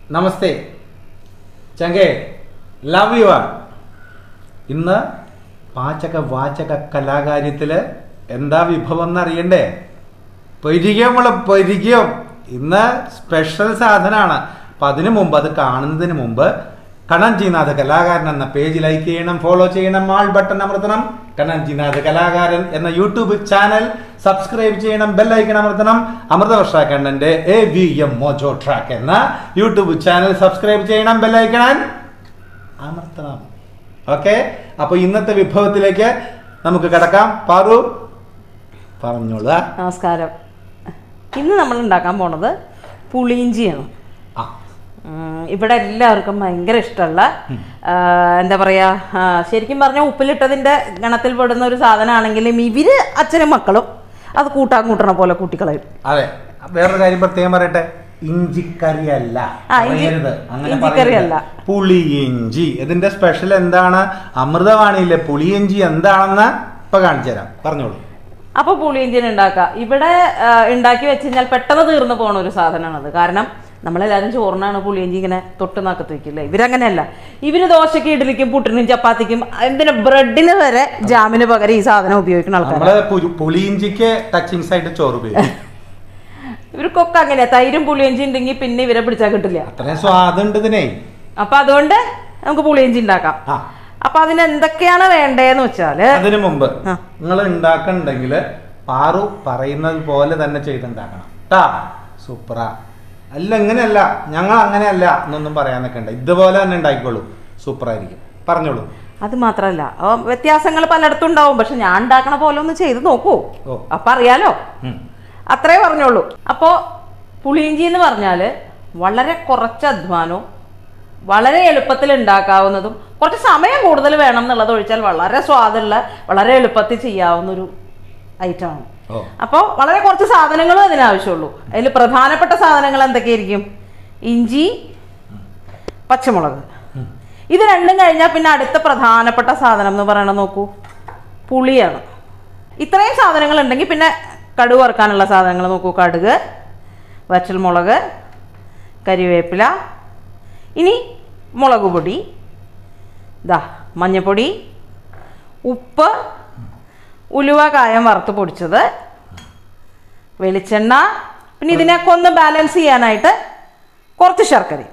നമസ്തേ ചങ്കേ love you ആർ ഇന്ന് പാചക വാചക കലാകാര്യത്തില് എന്താ വിഭവം എന്നറിയണ്ടേ പൊരിക്കും നമ്മള് പൊരിക്കും ഇന്ന് സ്പെഷ്യൽ സാധനമാണ് അപ്പൊ അതിനു മുമ്പ് അത് കാണുന്നതിന് മുമ്പ് കണ്ണൻജിനാഥ് കലാകാരൻ എന്ന പേജ് ലൈക്ക് ചെയ്യണം ഫോളോ ചെയ്യണം ആൾ ബട്ടൺ അമർത്തണം കണ്ണൻജിനാഥ് കലാകാരൻ എന്ന യൂട്യൂബ് ചാനൽ സബ്സ്ക്രൈബ് ചെയ്യണം ബെല്ലൈക്കൺ അമർത്തണം അമൃതവർഷ കണ്ണന്റെ A V M mojo track എന്ന യൂട്യൂബ് ചാനൽ സബ്സ്ക്രൈബ് ചെയ്യണം ബെല്ലൈക്കണൻ അമർത്തണം ഓക്കെ അപ്പൊ ഇന്നത്തെ വിഭവത്തിലേക്ക് നമുക്ക് കിടക്കാം പാറു പറഞ്ഞോളൂ നമസ്കാരം ഇന്ന് നമ്മൾ ഉണ്ടാക്കാൻ പോണത് പുളിയിഞ്ചിയാണ് ആ ഉം, ഇവിടെ എല്ലാവർക്കും ഭയങ്കര ഇഷ്ടമുള്ള ആ, എന്താ പറയാ ആ, ശരിക്കും പറഞ്ഞാൽ ഉപ്പിലിട്ടതിന്റെ ഗണത്തിൽ പെടുന്ന ഒരു സാധനമാണെങ്കിലും ഇവര് അച്ഛനും മക്കളും അത് കൂട്ടാൻ കൂട്ടണ പോലെ കൂട്ടിക്കളയും അതെ വേറൊരു കാര്യം പ്രത്യേകം പറയട്ടെ ഇഞ്ചിക്കറി അല്ല ആ, ഇഞ്ചി- പറയരുത്. അങ്ങനെ ഇഞ്ചിക്കറി പറയരുത്. അല്ല. പുളിയിഞ്ചി ഇതിന്റെ സ്പെഷ്യൽ എന്താണ് അമൃതവാണിയിലെ പുളിയിഞ്ചി എന്താണെന്ന് ഇപ്പൊ കാണിച്ചു തരാം പറഞ്ഞോളൂ അപ്പൊ പുളിയിഞ്ചിന് ഉണ്ടാക്കാം ഇവിടെ ആ, ഉണ്ടാക്കി വെച്ച് കഴിഞ്ഞാൽ പെട്ടെന്ന് തീർന്നു പോണ ഒരു സാധനമാണത് കാരണം നമ്മളെല്ലാവരും ചോറിനാണ് പുളിയിഞ്ചി ഇങ്ങനെ തൊട്ട് നാക്കത്ത് വെക്കില്ലേ ഇവരങ്ങനെയല്ല ഇവര് ദോശയ്ക്ക് ഇഡ്ഡലിക്കും പുട്ടിനും ചപ്പാത്തിക്കും എന്തിനാ ബ്രെഡിന് വരെ ജാമിന് പകരം ഈ സാധനം ഉപയോഗിക്കുന്ന ആൾക്കാർ നമ്മള് പു- പുളിയിഞ്ചിക്ക് ടച്ചിങ്സ് ആയിട്ട് ചോറ് ഉപയോഗിക്കും ഇവർക്കൊക്കെ അങ്ങനെയാ തൈരും പുളിയിഞ്ചി ഉണ്ടെങ്കിൽ പിന്നെ ഇവരെ പിടിച്ചാൽ കിട്ടില്ല അത്രയും സ്വാദുണ്ട് ഇതിനെ അപ്പൊ അതുകൊണ്ട് നമുക്ക് പുളിയിഞ്ചി ഉണ്ടാക്കാം ആ അപ്പൊ അതിന് എന്തൊക്കെയാണ് വേണ്ടതെന്ന് വെച്ചാല് അതിനു മുമ്പ് ആ. നിങ്ങൾ ഉണ്ടാക്കണ്ടെങ്കിൽ പാറു പറയുന്നത് പോലെ തന്നെ ചെയ്തുണ്ടാക്കണം ട്ടാ സൂപ്പറാ അല്ല ഇങ്ങനെയല്ല ഞങ്ങൾ അങ്ങനെയല്ല എന്നൊന്നും പറയാൻ നിൽക്കണ്ട ഇതുപോലെ തന്നെ ഉണ്ടാക്കിക്കോളൂ സൂപ്പറായിരിക്കും പറഞ്ഞോളൂ അത് മാത്രല്ല ആ, വ്യത്യാസങ്ങൾ പലയിടത്തും ഉണ്ടാവും പക്ഷെ ഞാൻ ഉണ്ടാക്കണ പോലെ ഒന്ന് ചെയ്ത് നോക്കൂ ഓ. അപ്പൊ അറിയാലോ ഉം. അത്രേ പറഞ്ഞോളൂ അപ്പോ പുളിയിഞ്ചി എന്ന് പറഞ്ഞാല് വളരെ കുറച്ച് അധ്വാനവും വളരെ എളുപ്പത്തിൽ ഉണ്ടാക്കാവുന്നതും കുറച്ച് സമയം കൂടുതൽ വേണം എന്നുള്ളത് ഒഴിച്ചാൽ വളരെ സ്വാദുള്ള വളരെ എളുപ്പത്തിൽ ചെയ്യാവുന്ന ഒരു ഐറ്റമാണ് ഓ അപ്പോൾ വളരെ കുറച്ച് സാധനങ്ങളും അതിനാവശ്യമുള്ളൂ അതിൽ പ്രധാനപ്പെട്ട സാധനങ്ങൾ എന്തൊക്കെയായിരിക്കും ഇഞ്ചി പച്ചമുളക് ഇത് രണ്ടും കഴിഞ്ഞാൽ പിന്നെ അടുത്ത പ്രധാനപ്പെട്ട സാധനം എന്ന് പറയണത് നോക്കൂ പുളിയാണ് ഇത്രയും സാധനങ്ങൾ ഉണ്ടെങ്കിൽ പിന്നെ കടുക് വറുക്കാനുള്ള സാധനങ്ങൾ നോക്കൂ കടുക് വറ്റൽമുളക് കരിവേപ്പില ഇനി മുളക് പൊടി ഇതാ മഞ്ഞൾപ്പൊടി ഉപ്പ് ഉലുവ കായം വറുത്ത് പൊടിച്ചത് വെളിച്ചെണ്ണ പിന്നെ ഇതിനൊക്കെ ഒന്ന് ബാലൻസ് ചെയ്യാനായിട്ട് കുറച്ച് ശർക്കരയും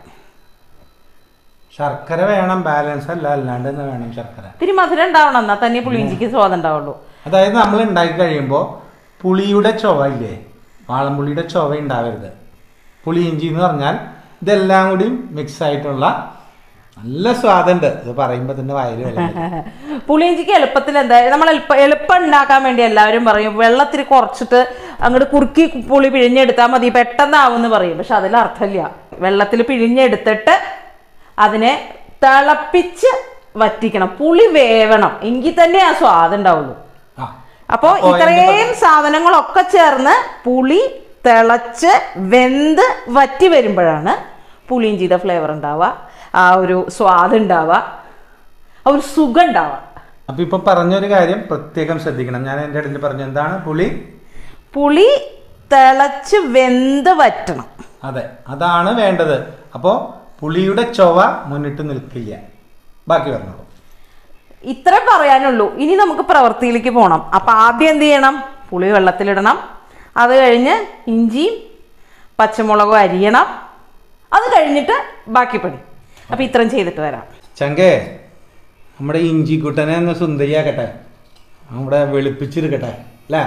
ശർക്കര വേണം ബാലൻസ് അല്ല അല്ലാണ്ട് തന്നെ വേണം ശർക്കര ഇത്തിരി മധുരം ഉണ്ടാവണം എന്നാൽ തന്നെ പുളിയിഞ്ചിക്ക് സ്വാദം ഉണ്ടാവുള്ളൂ അതായത് നമ്മൾ ഉണ്ടാക്കി കഴിയുമ്പോൾ പുളിയുടെ ചൊവ ഇല്ലേ വാളംപുളിയുടെ ചൊവ ഉണ്ടാവരുത് പുളിയിഞ്ചി എന്ന് പറഞ്ഞാൽ ഇതെല്ലാം കൂടി മിക്സ് ആയിട്ടുള്ള നല്ല സ്വാദുണ്ട് ഇത് പറയുമ്പോൾ തന്നെ വയറ് വില പുളിയിഞ്ചിക്ക് എളുപ്പത്തിൽ എന്താ നമ്മൾ എളുപ്പം എളുപ്പം ഉണ്ടാക്കാൻ വേണ്ടി എല്ലാവരും പറയും വെള്ളത്തിൽ കുറച്ചിട്ട് അങ്ങോട്ട് കുറുക്കി പുളി പിഴിഞ്ഞെടുത്താൽ മതി പെട്ടെന്നാവുമെന്ന് പറയും പക്ഷെ അതിൽ അർത്ഥമില്ല വെള്ളത്തിൽ പിഴിഞ്ഞെടുത്തിട്ട് അതിനെ തിളപ്പിച്ച് വറ്റിക്കണം പുളി വേവണം എങ്കിൽ തന്നെ ആ സ്വാദ് ഉണ്ടാവുള്ളൂ ആ അപ്പോൾ അപ്പോ ഇത്രയും സാധനങ്ങളൊക്കെ ചേർന്ന് പുളി തിളച്ച് വെന്ത് വറ്റി വരുമ്പോഴാണ് പുളിയിഞ്ചിയുടെ ഫ്ലേവർ ഉണ്ടാവുക ആ ഒരു സ്വാദ് ഉണ്ടാവുക ആ ഒരു സുഖം ഉണ്ടാവുക അപ്പൊ ഇപ്പൊ പറഞ്ഞൊരു കാര്യം പ്രത്യേകം ശ്രദ്ധിക്കണം ഞാൻ എൻ്റെ ഇടയിൽ പറഞ്ഞു എന്താണ് പുളി പുളി തിളച്ച് വെന്ത് വറ്റണം അതെ അതാണ് വേണ്ടത് അപ്പോൾ പുളിയുടെ ചൊവ മുന്നിട്ട് നിൽക്കില്ല ബാക്കി പറഞ്ഞോളൂ ഇത്ര പറയാനുള്ളൂ ഇനി നമുക്ക് പ്രവൃത്തിയിലേക്ക് പോകണം അപ്പം ആദ്യം എന്ത് ചെയ്യണം പുളി വെള്ളത്തിലിടണം അത് കഴിഞ്ഞ് ഇഞ്ചിയും പച്ചമുളകും അരിയണം അത് കഴിഞ്ഞിട്ട് ബാക്കി പണി അപ്പം ഇത്രയും ചെയ്തിട്ട് വരാം ചങ്കേ നമ്മുടെ ഇഞ്ചിക്കുട്ടനെ ഒന്ന് സുന്ദരിയാക്കട്ടെ നമ്മുടെ വെളുപ്പിച്ചെടുക്കട്ടെ അല്ലേ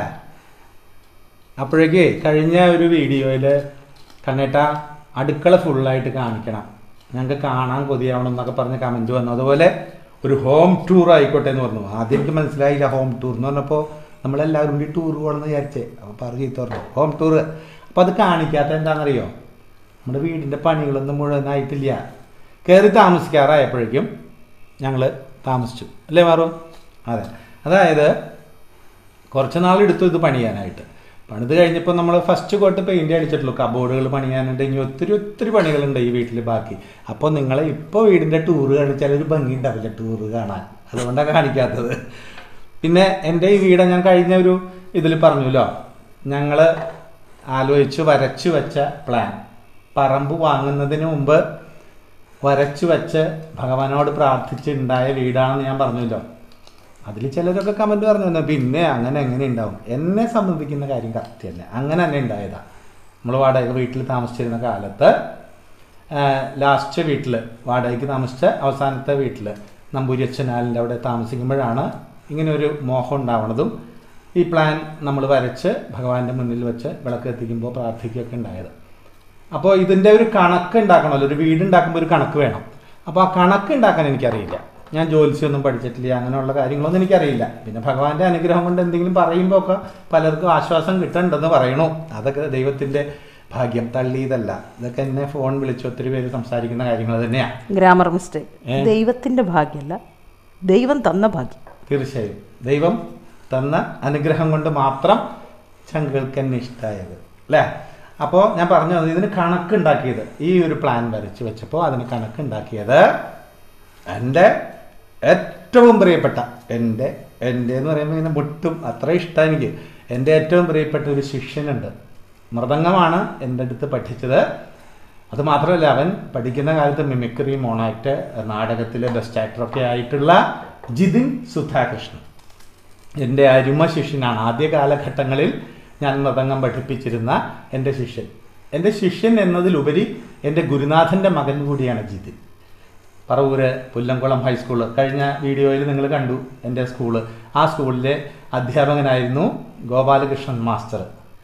അപ്പോഴേക്ക് കഴിഞ്ഞ ഒരു വീഡിയോയിൽ കണ്ണേട്ട അടുക്കള ഫുള്ളായിട്ട് കാണിക്കണം ഞങ്ങൾക്ക് കാണാൻ കൊതിയാവണം എന്നൊക്കെ പറഞ്ഞ് കമൻറ്റ് വന്നു അതുപോലെ ഒരു ഹോം ടൂർ ആയിക്കോട്ടെ എന്ന് പറഞ്ഞു ആദ്യം എനിക്ക് മനസ്സിലായില്ല ഹോം ടൂർ എന്ന് പറഞ്ഞപ്പോൾ നമ്മളെല്ലാവരും കൂടി ടൂർ പോകണമെന്ന് വിചാരിച്ചേ അപ്പോൾ പറഞ്ഞു ചീത്ത പറഞ്ഞു ഹോം ടൂർ അപ്പോൾ അത് കാണിക്കാത്ത എന്താണെന്നറിയോ നമ്മുടെ വീടിൻ്റെ പണികളൊന്നും മുഴുവനായിട്ടില്ല കയറി താമസിക്കാറായപ്പോഴേക്കും ഞങ്ങൾ താമസിച്ചു അല്ലേ മാറു അതെ അതായത് കുറച്ച് നാളെടുത്തു ഇത് പണിയാനായിട്ട് പണിത് കഴിഞ്ഞപ്പോൾ നമ്മൾ ഫസ്റ്റ് കോട്ട് പെയിന്റ് അടിച്ചിട്ടുള്ളൂ കബോർഡുകൾ പണിയാനുണ്ട് ഇനി ഒത്തിരി ഒത്തിരി പണികളുണ്ട് ഈ വീട്ടിൽ ബാക്കി അപ്പോൾ നിങ്ങൾ ഇപ്പോൾ വീടിൻ്റെ ടൂറ് കാണിച്ചാൽ ഒരു ഭംഗി ഉണ്ടാവില്ല ടൂറ് കാണാൻ അതുകൊണ്ടാണ് കാണിക്കാത്തത് പിന്നെ എൻ്റെ ഈ വീട് ഞാൻ കഴിഞ്ഞ ഒരു ഇതിൽ പറഞ്ഞല്ലോ ഞങ്ങൾ ആലോചിച്ച് വരച്ചു വെച്ച പ്ലാൻ പറമ്പ് വാങ്ങുന്നതിന് മുമ്പ് വരച്ചു വെച്ച് ഭഗവാനോട് പ്രാർത്ഥിച്ചുണ്ടായ വീടാണെന്ന് ഞാൻ പറഞ്ഞല്ലോ അതിൽ ചിലരൊക്കെ കമന്റ് പറഞ്ഞു "എന്നാ പിന്നെ അങ്ങനെ എങ്ങനെ ഉണ്ടാവും എന്നെ സംബന്ധിക്കുന്ന കാര്യം കറക്റ്റല്ല അങ്ങനെ തന്നെ ഉണ്ടായതാ നമ്മൾ വാടക വീട്ടിൽ താമസിച്ചിരുന്ന കാലത്ത് ലാസ്റ്റ് വീട്ടിൽ വാടകയ്ക്ക് താമസിച്ച അവസാനത്തെ വീട്ടിൽ നമ്പൂരി അച്ഛനാലിൻ്റെ അവിടെ താമസിക്കുമ്പോഴാണ് ഇങ്ങനെ ഒരു മോഹം ഉണ്ടാവണതും ഈ പ്ലാൻ നമ്മൾ വരച്ച് ഭഗവാന്റെ മുന്നിൽ വെച്ച് വിളക്ക് എത്തിക്കുമ്പോൾ പ്രാർത്ഥിക്കുകയൊക്കെ ഉണ്ടായത് അപ്പോൾ ഇതിൻ്റെ ഒരു കണക്ക് ഉണ്ടാക്കണമല്ലോ ഒരു വീട് ഉണ്ടാക്കുമ്പോൾ ഒരു കണക്ക് വേണം അപ്പോൾ ആ കണക്ക് ഉണ്ടാക്കാൻ എനിക്കറിയില്ല ഞാൻ ജോലിസൊന്നും പഠിച്ചിട്ടില്ല അങ്ങനെയുള്ള കാര്യങ്ങളൊന്നും എനിക്കറിയില്ല പിന്നെ ഭഗവാന്റെ അനുഗ്രഹം കൊണ്ട് എന്തെങ്കിലും പറയുമ്പോൾ ഒക്കെ പലർക്കും ആശ്വാസം കിട്ടണ്ടെന്ന് പറയണു അതൊക്കെ ദൈവത്തിൻ്റെ ഭാഗ്യം തള്ളിയതല്ല ഇതൊക്കെ എന്നെ ഫോൺ വിളിച്ച് ഒത്തിരി പേര് സംസാരിക്കുന്ന കാര്യങ്ങൾ തന്നെയാണ് ഗ്രാമർ മിസ്റ്റേക്ക് ദൈവത്തിന്റെ ഭാഗ്യമല്ല ദൈവം തന്ന ഭാഗ്യം തീർച്ചയായും ദൈവം തന്ന അനുഗ്രഹം കൊണ്ട് മാത്രം ചങ്കുകൾക്ക് എന്നെ ഇഷ്ടമായത് അല്ലേ അപ്പോൾ ഞാൻ പറഞ്ഞു വന്നത് ഇതിന് കണക്കുണ്ടാക്കിയത് ഈ ഒരു പ്ലാൻ വരച്ച് വെച്ചപ്പോൾ അതിന് കണക്കുണ്ടാക്കിയത് എൻ്റെ ഏറ്റവും പ്രിയപ്പെട്ട എൻ്റെ എൻ്റെ എന്ന് പറയുമ്പോൾ ഇങ്ങനെ മുട്ടും അത്ര ഇഷ്ടം എനിക്ക് എൻ്റെ ഏറ്റവും പ്രിയപ്പെട്ട ഒരു ശിഷ്യനുണ്ട് മൃദംഗമാണ് എൻ്റെ അടുത്ത് പഠിച്ചത് അത് മാത്രമല്ല അവൻ പഠിക്കുന്ന കാലത്ത് മിമിക്രി മോണാക്ട് നാടകത്തിലെ ബെസ്റ്റ് ആക്ടറൊക്കെ ആയിട്ടുള്ള ജിതിൻ സുധാകൃഷ്ണൻ എൻ്റെ അരുമ ശിഷ്യനാണ് ആദ്യ കാലഘട്ടങ്ങളിൽ ഞാൻ മൃദംഗം പഠിപ്പിച്ചിരുന്ന എൻ്റെ ശിഷ്യൻ എൻ്റെ ശിഷ്യൻ എന്നതിലുപരി എൻ്റെ ഗുരുനാഥൻ്റെ മകൻ കൂടിയാണ് ജിതിൻ പറവൂര് പുല്ലംകുളം ഹൈസ്കൂള് കഴിഞ്ഞ വീഡിയോയിൽ നിങ്ങൾ കണ്ടു എൻ്റെ സ്കൂള് ആ സ്കൂളിലെ അധ്യാപകനായിരുന്നു ഗോപാലകൃഷ്ണൻ മാസ്റ്റർ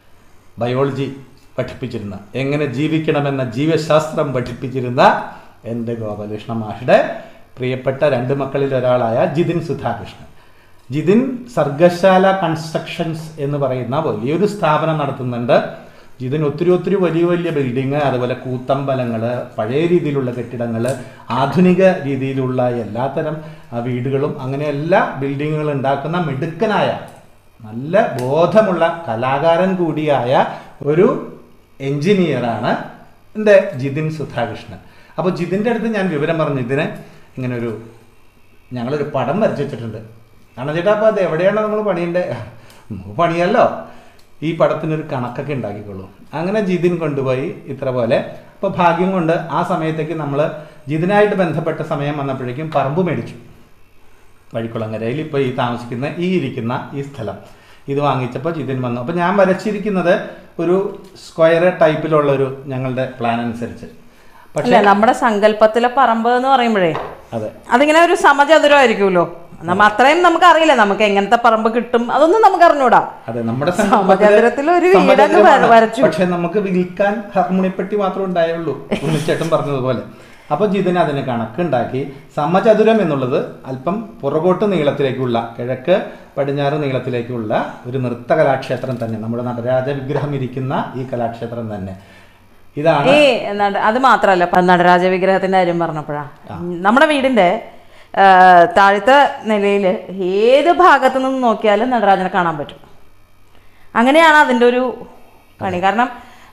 ബയോളജി പഠിപ്പിച്ചിരുന്ന എങ്ങനെ ജീവിക്കണമെന്ന ജീവശാസ്ത്രം പഠിപ്പിച്ചിരുന്ന എൻ്റെ ഗോപാലകൃഷ്ണ മാഷയുടെ പ്രിയപ്പെട്ട രണ്ട് മക്കളിൽ ഒരാളായ ജിതിൻ സുധാകൃഷ്ണൻ ജിതിൻ സർഗശാല കൺസ്ട്രക്ഷൻസ് എന്ന് പറയുന്ന വലിയൊരു സ്ഥാപനം നടത്തുന്നുണ്ട് ജിതിൻ ഒത്തിരി ഒത്തിരി വലിയ വലിയ ബിൽഡിങ് അതുപോലെ കൂത്തമ്പലങ്ങൾ പഴയ രീതിയിലുള്ള കെട്ടിടങ്ങൾ ആധുനിക രീതിയിലുള്ള എല്ലാത്തരം ആ, വീടുകളും അങ്ങനെ എല്ലാ ബിൽഡിങ്ങുകൾ ഉണ്ടാക്കുന്ന മിടുക്കനായ നല്ല ബോധമുള്ള കലാകാരൻ കൂടിയായ ഒരു എഞ്ചിനീയറാണ് എൻ്റെ ജിതിൻ സുധാകൃഷ്ണൻ അപ്പോൾ ജിതിൻ്റെ അടുത്ത് ഞാൻ വിവരം പറഞ്ഞു ഇതിന് ഇങ്ങനെ ഒരു ഞങ്ങളൊരു പടം വരച്ചു വെച്ചിട്ടുണ്ട് കാരണം ചേട്ടാ അപ്പോൾ അത് എവിടെയാണ് നമ്മൾ പണിയേണ്ടത് നമുക്ക് പണിയല്ലോ ഈ പടത്തിനൊരു കണക്കൊക്കെ ഉണ്ടാക്കിക്കൊള്ളൂ അങ്ങനെ ജിതിൻ കൊണ്ടുപോയി ഇത്ര പോലെ അപ്പോൾ ഭാഗ്യം കൊണ്ട് ആ സമയത്തേക്ക് നമ്മൾ ജിതിനായിട്ട് ബന്ധപ്പെട്ട സമയം വന്നപ്പോഴേക്കും പറമ്പ് മേടിച്ചു വഴിക്കുളങ്ങരയിൽ ഇപ്പോൾ ഈ താമസിക്കുന്ന ഈ ഇരിക്കുന്ന ഈ സ്ഥലം ഇത് വാങ്ങിച്ചപ്പോൾ ജിതിൻ വന്നു അപ്പോൾ ഞാൻ വരച്ചിരിക്കുന്നത് ഒരു സ്ക്വയർ ടൈപ്പിലുള്ള ഒരു ഞങ്ങളുടെ പ്ലാൻ അനുസരിച്ച് പക്ഷേ അല്ല നമ്മുടെ സങ്കല്പത്തിലെ പറമ്പ് എന്ന് പറയുമ്പോഴേ അതെ അതിങ്ങനെ ഒരു സമചതുരമായിരിക്കുമല്ലോ നമ്മ അത്രയും നമുക്ക് അറിയില്ല നമുക്ക് എങ്ങനത്തെ പറമ്പ് കിട്ടും അതൊന്നും നമുക്ക് അറിഞ്ഞൂടാ അതെ നമ്മുടെ സമചതുരത്തിൽ ഒരു വീടങ്ങ് വര- വരച്ചു. പക്ഷെ നമുക്ക് വിൽക്കാൻ ഹാർമോണിപ്പെട്ടി മാത്രം ഉണ്ടായുള്ളൂ ഉണ്ണിച്ചേട്ടൻ പറഞ്ഞതുപോലെ അപ്പൊ ജിതിന് അതിന് കണക്കുണ്ടാക്കി സമചതുരം എന്നുള്ളത് അല്പം പുറകോട്ട് നീളത്തിലേക്കുള്ള കിഴക്ക് പടിഞ്ഞാറ് നീളത്തിലേക്കുള്ള ഒരു നൃത്ത കലാക്ഷേത്രം തന്നെ നമ്മുടെ നടരാജ വിഗ്രഹം ഇരിക്കുന്ന ഈ കലാക്ഷേത്രം തന്നെ ഇതാണ് ഈ നട- അത് മാത്രല്ല ഇപ്പൊ നടരാജ വിഗ്രഹത്തിന്റെ കാര്യം പറഞ്ഞപ്പോഴാ നമ്മുടെ വീടിന്റെ ആ, താഴത്തെ നിലയിൽ ഏത് ഭാഗത്തു നിന്ന് നോക്കിയാലും നടരാജനെ കാണാൻ പറ്റും അങ്ങനെയാണ് അതിൻ്റെ ഒരു പണി കാരണം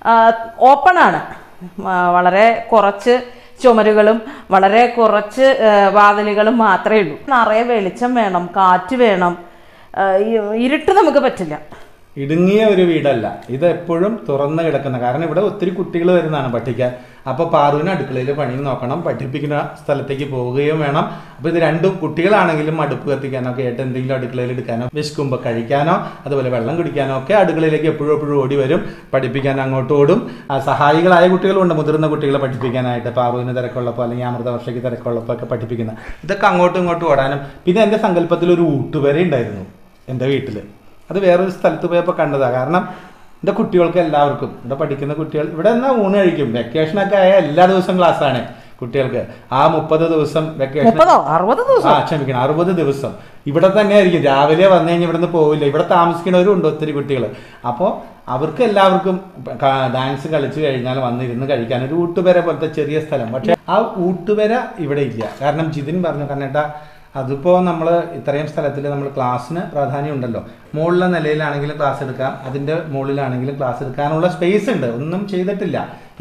ഓപ്പൺ ആണ് ആ, വളരെ കുറച്ച് ചുമരുകളും വളരെ കുറച്ച് ആ, വാതിലുകളും മാത്രമേ ഉള്ളൂ നിറയെ വെളിച്ചം വേണം കാറ്റ് വേണം ആ, ഈ- ഇരുട്ട് നമുക്ക് പറ്റില്ല ഇടുങ്ങിയ ഒരു വീടല്ല ഇത് എപ്പോഴും തുറന്നു കിടക്കുന്ന കാരണം ഇവിടെ ഒത്തിരി കുട്ടികൾ വരുന്നതാണ് പഠിക്കാൻ അപ്പോൾ പാറുവിന് അടുക്കളയിൽ പണി നോക്കണം പഠിപ്പിക്കുന്ന സ്ഥലത്തേക്ക് പോവുകയും വേണം അപ്പോൾ ഇത് രണ്ടും കുട്ടികളാണെങ്കിലും അടുപ്പ് കത്തിക്കാനോ ഒക്കെ ആയിട്ട് എന്തെങ്കിലും അടുക്കളയിൽ എടുക്കാനോ വിശക്കുമ്പോൾ കഴിക്കാനോ അതുപോലെ വെള്ളം കുടിക്കാനോ ഒക്കെ അടുക്കളയിലേക്ക് എപ്പോഴും എപ്പോഴും ഓടി വരും പഠിപ്പിക്കാൻ അങ്ങോട്ട് ഓടും ആ, സഹായികളായ കുട്ടികളുണ്ട് മുതിർന്ന കുട്ടികളെ പഠിപ്പിക്കാനായിട്ട് പാറുവിന് തിരക്കുള്ളപ്പോൾ അല്ലെങ്കിൽ അമൃതവർഷയ്ക്ക് തിരക്കുള്ളപ്പോൾ ഒക്കെ പഠിപ്പിക്കുന്ന ഇതൊക്കെ അങ്ങോട്ടും ഇങ്ങോട്ടും ഓടാനും പിന്നെ എൻ്റെ സങ്കല്പത്തിൽ ഒരു ഊട്ടുവര ഉണ്ടായിരുന്നു എൻ്റെ വീട്ടിൽ അത് വേറൊരു സ്ഥലത്ത് പോയപ്പോൾ കണ്ടതാ കാരണം എൻ്റെ കുട്ടികൾക്ക് എല്ലാവർക്കും ഇവിടെ പഠിക്കുന്ന കുട്ടികൾ ഇവിടെ എന്നാ ഊണ് കഴിക്കും വെക്കേഷനൊക്കെ ആയ എല്ലാ ദിവസവും ക്ലാസ്സാണ് കുട്ടികൾക്ക് ആ മുപ്പത് ദിവസം വെക്കേഷൻ മുപ്പതോ അറുപത് ദിവസം ആ ക്ഷമിക്കണം അറുപത് ദിവസം ഇവിടെ തന്നെ ആയിരിക്കും രാവിലെ വന്നു കഴിഞ്ഞാൽ ഇവിടുന്ന് പോവില്ല ഇവിടെ താമസിക്കുന്നവരും ഉണ്ട് ഒത്തിരി കുട്ടികൾ അപ്പോൾ അവർക്ക് എല്ലാവർക്കും ഡാൻസ് കളിച്ചു കഴിഞ്ഞാൽ വന്നിരുന്ന് കഴിക്കാൻ ഒരു ഊട്ടുപെര പോലത്തെ ചെറിയ സ്ഥലം പക്ഷെ ആ ഊട്ടുപെര ഇവിടെ ഇല്ല കാരണം ജിതിൻ പറഞ്ഞു കണ്ണേട്ടാ അതിപ്പോൾ നമ്മൾ ഇത്രയും സ്ഥലത്തിൽ നമ്മൾ ക്ലാസ്സിന് പ്രാധാന്യം ഉണ്ടല്ലോ മുകളിലെ നിലയിലാണെങ്കിലും ക്ലാസ് എടുക്കാം അതിൻ്റെ മുകളിലാണെങ്കിലും ക്ലാസ് എടുക്കാനുള്ള സ്പേസ് ഉണ്ട് ഒന്നും ചെയ്തിട്ടില്ല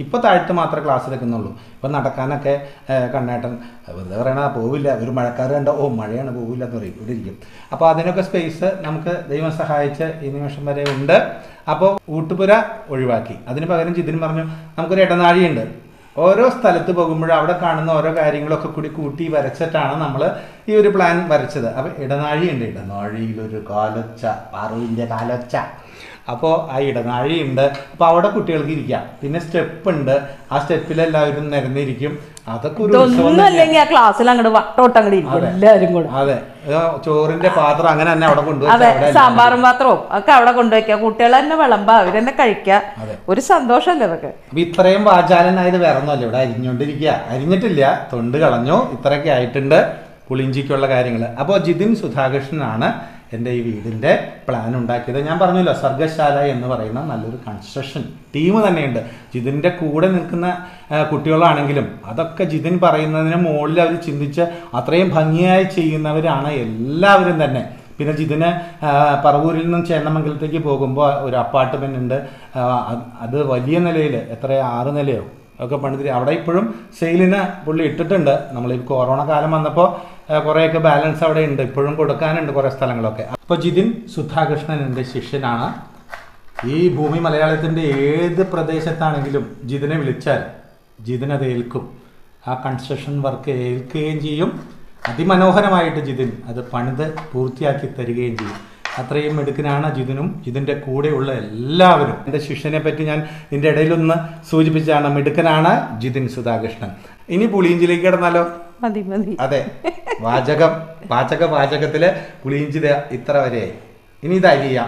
ഇപ്പോൾ താഴത്ത് മാത്രമേ ക്ലാസ് എടുക്കുന്നുള്ളൂ ഇപ്പം നടക്കാനൊക്കെ ആ, കണ്ണേട്ടൻ വെറുതെ പറയണ പോവില്ല ഒരു മഴക്കാറ് കണ്ട ഓ മഴയാണ് പോവില്ല എന്ന് പറയും ഇവിടെ ഇരിക്കും അപ്പോൾ അതിനൊക്കെ സ്പേസ് നമുക്ക് ദൈവം സഹായിച്ച് ഈ നിമിഷം വരെ ഉണ്ട് അപ്പോൾ ഊട്ടുപുര ഒഴിവാക്കി അതിന് പകരം ജിതിൻ പറഞ്ഞു നമുക്കൊരു ഇടനാഴിയുണ്ട് ഓരോ സ്ഥലത്ത് പോകുമ്പോഴും അവിടെ കാണുന്ന ഓരോ കാര്യങ്ങളൊക്കെ കൂടി കൂട്ടി വരച്ചിട്ടാണ് നമ്മൾ ഈ ഒരു പ്ലാൻ വരച്ചത് അപ്പോൾ ഇടനാഴിയുണ്ട് ഇടനാഴിയിലൊരു കാലൊച്ച പാറുവിൻ്റെ കാലൊച്ച അപ്പോൾ ആ ഇടനാഴിയുണ്ട് അപ്പോൾ അവിടെ കുട്ടികൾക്ക് ഇരിക്കാം പിന്നെ സ്റ്റെപ്പ് ഉണ്ട് ആ സ്റ്റെപ്പിൽ എല്ലാവരും നിരന്നിരിക്കും അതൊക്കെ ഒരു ഉത്സവം ഇതൊന്നും തന്നെയാ. അല്ലെങ്കിൽ ആ ക്ലാസ്സിൽ അങ്ങോട്ട് വട്ടോട്ട് അങ്ങോട്ട് ഇരിക്കും അതെ. എല്ലാവരും കൂടെ അതെ ഇത് ചോറിന്റെ പാത്രം അങ്ങനെ തന്നെ അവിടെ കൊണ്ടുവച്ച് അതെ അവിടെ എല്ലാം സാമ്പാറും പാത്രവും ഒക്കെ അവിടെ കൊണ്ടുവയ്ക്കുക കുട്ടികൾ തന്നെ വിളമ്പ അവരെന്നെ കഴിക്കുക അതെ. ഒരു സന്തോഷമല്ലേ അതൊക്കെ അപ്പൊ ഇത്രയും വാചാലനായത് വേറെ ഒന്നുമല്ല ഇവിടെ അരിഞ്ഞോണ്ടിരിക്കുക അരിഞ്ഞിട്ടില്ല തൊണ്ട് കളഞ്ഞു ഇത്രയൊക്കെ ആയിട്ടുണ്ട് പുളിഞ്ചിക്കുള്ള കാര്യങ്ങൾ അപ്പോൾ ജിതിൻ സുധാകൃഷ്ണനാണ് എൻ്റെ ഈ വീടിൻ്റെ പ്ലാൻ ഉണ്ടാക്കിയത് ഞാൻ പറഞ്ഞല്ലോ സർഗശാല എന്ന് പറയുന്ന നല്ലൊരു കൺസ്ട്രക്ഷൻ ടീം തന്നെയുണ്ട് ജിതിൻ്റെ കൂടെ നിൽക്കുന്ന ആ, കുട്ടികളാണെങ്കിലും അതൊക്കെ ജിതിൻ പറയുന്നതിന് മുകളിൽ അവർ ചിന്തിച്ച് അത്രയും ഭംഗിയായി ചെയ്യുന്നവരാണ് എല്ലാവരും തന്നെ പിന്നെ ജിതിന് ആ, പറവൂരിൽ നിന്നും ചേന്നമംഗലത്തേക്ക് പോകുമ്പോൾ ഒരു അപ്പാർട്ട്മെന്റ് ഉണ്ട് ആ, അത് അത് വലിയ നിലയിൽ എത്ര ആറ് നിലയോ ഒക്കെ പണിതിരി അവിടെ ഇപ്പോഴും സെയിലിന് പുള്ളി ഇട്ടിട്ടുണ്ട് നമ്മൾ ഈ കൊറോണ കാലം വന്നപ്പോൾ കുറേയൊക്കെ ബാലൻസ് അവിടെ ഉണ്ട് ഇപ്പോഴും കൊടുക്കാനുണ്ട് കുറേ സ്ഥലങ്ങളൊക്കെ അപ്പോൾ ജിതിൻ സുധാകൃഷ്ണൻ എൻ്റെ ശിഷ്യനാണ് ഈ ഭൂമി മലയാളത്തിൻ്റെ ഏത് പ്രദേശത്താണെങ്കിലും ജിതിനെ വിളിച്ചാൽ ജിതിൻ അത് ഏൽക്കും ആ കൺസ്ട്രക്ഷൻ വർക്ക് ഏൽക്കുകയും ചെയ്യും അതിമനോഹരമായിട്ട് ജിതിൻ അത് പണിത് പൂർത്തിയാക്കി തരികയും ചെയ്യും അത്രയും മിടുക്കനാണ് ജിതിനും ജിതിൻ്റെ കൂടെയുള്ള എല്ലാവരും എൻ്റെ ശിഷ്യനെ പറ്റി ഞാൻ ഇതിൻ്റെ ഇടയിലൊന്ന് സൂചിപ്പിച്ചാണ് മിടുക്കനാണ് ജിതിൻ സുധാകൃഷ്ണൻ ഇനി പുളിയിഞ്ചിലേക്ക് കിടന്നാലോ മതി മതി അതെ വാചകം വാചക വാചകത്തില് പുളിയിഞ്ചി ദേ ഇത്ര വരെയായി ഇനി ഇത് അരിയാം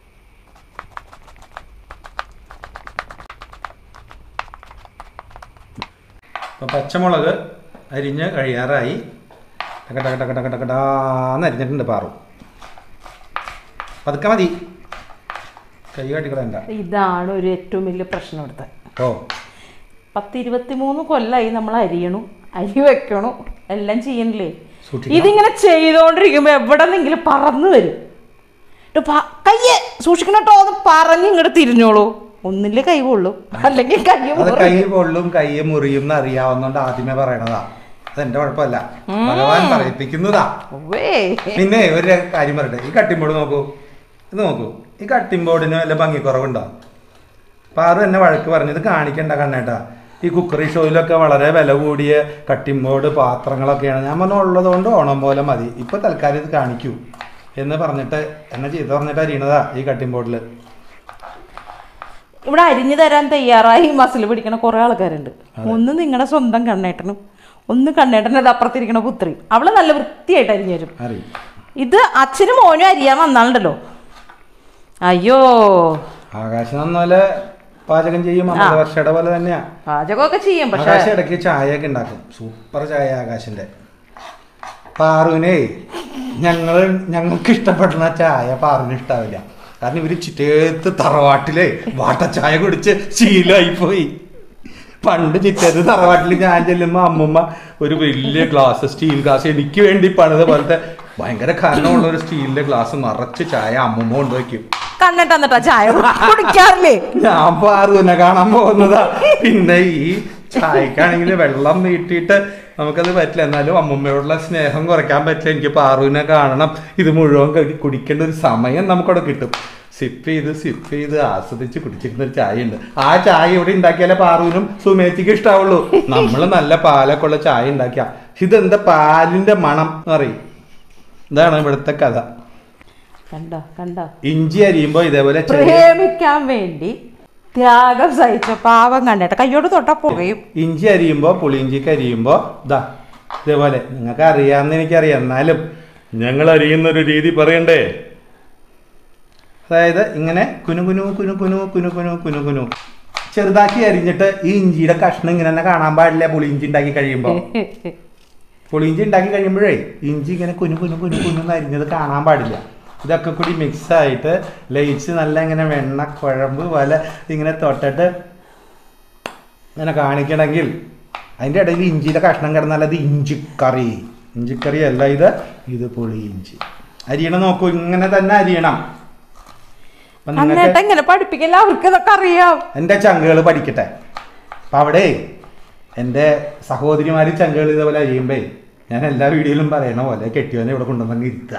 അപ്പൊ പച്ചമുളക് അരിഞ്ഞ് കഴിയാറായി ടക ടക ടക ടക ടകടാന്ന് അരിഞ്ഞിട്ടുണ്ട് പാറു പതുക്കെ മതി കൈ കാട്ടിക്കളയണ്ട ഇതാണ് ഒരു ഏറ്റവും വലിയ പ്രശ്നം ഇവിടുത്തെ ഓ പത്ത് ഇരുപത്തി മൂന്ന് കൊല്ലായി നമ്മൾ അരിയണു അരി വെക്കണു എല്ലാം ചെയ്യണില്ലേ സൂക്ഷിക്കണം. ഇതിങ്ങനെ ചെയ്തോണ്ടിരിക്കുമ്പോ എവിടെന്നെങ്കിലും പറന്നു വരും ട്ടോ പ- കയ്യ് സൂക്ഷിക്കണം കേട്ടോ അത് പറഞ്ഞ് ഇങ്ങോട്ട് തിരിഞ്ഞോളൂ ഒന്നില്ലേ കൈ കൊള്ളും അല്ലെങ്കിൽ കൈ അത് മുറിയും. കൈ പൊള്ളും കൈ മുറിയും എന്ന് അറിയാവുന്നോണ്ട് ആദ്യമേ പറയണതാ അതെന്റെ കുഴപ്പമല്ല ഭഗവാൻ പറയിപ്പിക്കുന്നതാ ഉവ്വേ. പിന്നെ ഒരു കാര്യം പറയട്ടെ ഈ കട്ടിംഗ് ബോർഡ് നോക്കൂ ഇത് നോക്കൂ ഈ കട്ടിംഗ് ബോർഡിന് വല്ല ഭംഗിക്കുറവുണ്ടോ പാറു എന്നെ വഴക്ക് പറഞ്ഞത് കാണിക്കണ്ട കണ്ണേട്ടാ ഈ കുക്കറി ഷോയിലൊക്കെ വളരെ വില കൂടിയ കട്ടിംഗ് ബോർഡ് പാത്രങ്ങളൊക്കെയാണ് ഞാൻ പറഞ്ഞു ഉള്ളതുകൊണ്ട് ഓണം പോലെ മതി ഇപ്പൊ തൽക്കാലം ഇത് കാണിക്കൂ എന്ന് പറഞ്ഞിട്ട് എന്നെ ചെയ്ത് പറഞ്ഞിട്ട് അരിയണതാ ഈ കട്ടിംഗ് ബോർഡിൽ ഇവിടെ അരിഞ്ഞു തരാൻ തയ്യാറായി മസിൽ പിടിക്കണ കുറെ ആൾക്കാരുണ്ട് ഒന്ന് നിങ്ങളുടെ സ്വന്തം കണ്ണേട്ടനും ഒന്ന് കണ്ണേട്ടൻ്റെ അപ്പുറത്തിരിക്കണ പുത്രി അവള് നല്ല വൃത്തിയായിട്ട് അരിഞ്ഞു തരും അറിയും ഇത് അച്ഛനും മോനും അരിയാൻ വന്നാലുണ്ടല്ലോ അയ്യോ ആകാശം എന്നപോലെ പാചകം ചെയ്യും അമ്പത് വർഷയുടെ പോലെ തന്നെയാ പാചകമൊക്കെ ചെയ്യും പക്ഷെ ആകാശം ഇടയ്ക്ക് ചായയൊക്കെ ഉണ്ടാക്കും സൂപ്പർ ചായ ആകാശിന്റെ പാറുവിനെ ഞങ്ങൾ ഞങ്ങൾക്ക് ഇഷ്ടപ്പെടുന്ന ചായ പാറുവിന് ഇഷ്ടാവില്ല കാരണം ഇവര് ചിറ്റേത്ത് തറവാട്ടിലെ വാട്ട ചായ കുടിച്ച് ശീലമായി പോയി പണ്ട് ചിറ്റേത്ത് തറവാട്ടിൽ ഞാൻ ചെല്ലുമ്പോ അമ്മമ്മ ഒരു വലിയ ഗ്ലാസ് സ്റ്റീൽ ഗ്ലാസ് എനിക്ക് വേണ്ടി പണിത് പോലത്തെ ഭയങ്കര ഖനമുള്ള ഒരു സ്റ്റീലിന്റെ ഗ്ലാസ് നിറച്ച് ചായ അമ്മമ്മ കൊണ്ടുവയ്ക്കും കണ്ണിട്ട് എന്നിട്ടാ ചായ കുടിക്കാറില്ലേ ഞാൻ പാറുവിനെ കാണാൻ പോകുന്നതാ പിന്നെ ഈ ചായക്കാണെങ്കിൽ വെള്ളം നീട്ടിയിട്ട് നമുക്കത് പറ്റില്ല എന്നാലും അമ്മമ്മയോടുള്ള സ്നേഹം കുറയ്ക്കാൻ പറ്റില്ല എനിക്ക് പാറുവിനെ കാണണം ഇത് മുഴുവൻ കഴി- കുടിക്കേണ്ട ഒരു സമയം നമുക്കവിടെ കിട്ടും സിപ്പ് ചെയ്ത് സിപ്പ് ചെയ്ത് ആസ്വദിച്ച് കുടിച്ചിരുന്ന ഒരു ചായ ഉണ്ട് ആ ചായ ഇവിടെ ഉണ്ടാക്കിയാലേ പാറുവിനും സുമേച്ചിക്ക് ഇഷ്ടാവുള്ളൂ നമ്മൾ നല്ല പാലൊക്കെ ഉള്ള ചായ ഉണ്ടാക്കിയ ഇതെന്താ പാലിന്റെ മണം എന്ന് പറയും ഇതാണ് ഇവിടുത്തെ കഥ കണ്ടോ കണ്ടോ ഇഞ്ചി അരിയുമ്പോ ഇതേപോലെ ചെറിയ പ്രേമിക്കാൻ വേണ്ടി ത്യാഗം സഹിച്ച പാവം കണ്ടേട്ട കയ്യോട് തൊട്ടാ പുകയും ഇഞ്ചി അരിയുമ്പോ പുളിയിഞ്ചിക്ക് അരിയുമ്പോ ഇതാ ഇതേപോലെ നിങ്ങൾക്ക് അറിയാമെന്ന് എനിക്കറിയാം എന്നാലും ഞങ്ങൾ അരിയുന്ന ഒരു രീതി പറയണ്ടേ അതായത് ഇങ്ങനെ കുനു കുനു കുനു കുനു കുനു കുനു കുനു കുനു ചെറുതാക്കി അരിഞ്ഞിട്ട് ഈ ഇഞ്ചിയുടെ കഷ്ണം ഇങ്ങനെ തന്നെ കാണാൻ പാടില്ല പുളിയിഞ്ചി ഉണ്ടാക്കി കഴിയുമ്പോ പുളിയിഞ്ചി ഉണ്ടാക്കി കഴിയുമ്പോഴേ ഇഞ്ചി ഇങ്ങനെ കുനു കുനു കുനു കുനു എന്ന് അരിഞ്ഞത് കാണാൻ പാടില്ല ഇതൊക്കെ കൂടി മിക്സ് ആയിട്ട് ലയിച്ച് നല്ല ഇങ്ങനെ വെണ്ണ കുഴമ്പ് പോലെ ഇങ്ങനെ തൊട്ടിട്ട് ഇങ്ങനെ കാണിക്കണമെങ്കിൽ അതിൻ്റെ ഇടയിൽ ഇഞ്ചിയുടെ കഷ്ണം കിടന്നാൽ അത് ഇഞ്ചിക്കറി ഇഞ്ചിക്കറി അല്ല ഇത് ഇത് പുളി ഇഞ്ചി അരിയണം നോക്കൂ ഇങ്ങനെ തന്നെ അരിയണം അപ്പൊ നിങ്ങൾക്ക് അന്നേട്ട ഇങ്ങനെ പഠിപ്പിക്കില്ല അവർക്ക് ഇതൊക്കെ അറിയാം എൻ്റെ ചങ്കുകൾ പഠിക്കട്ടെ അപ്പം അവിടെ എൻ്റെ സഹോദരിമാർ ചങ്കുകൾ ഇതേപോലെ അരിയുമ്പേ ഞാൻ എല്ലാ വീഡിയോയിലും പറയണ പോലെ കെട്ടിയോനെ ഇവിടെ കൊണ്ടുവന്നങ്ങ് ഇരുത്തുക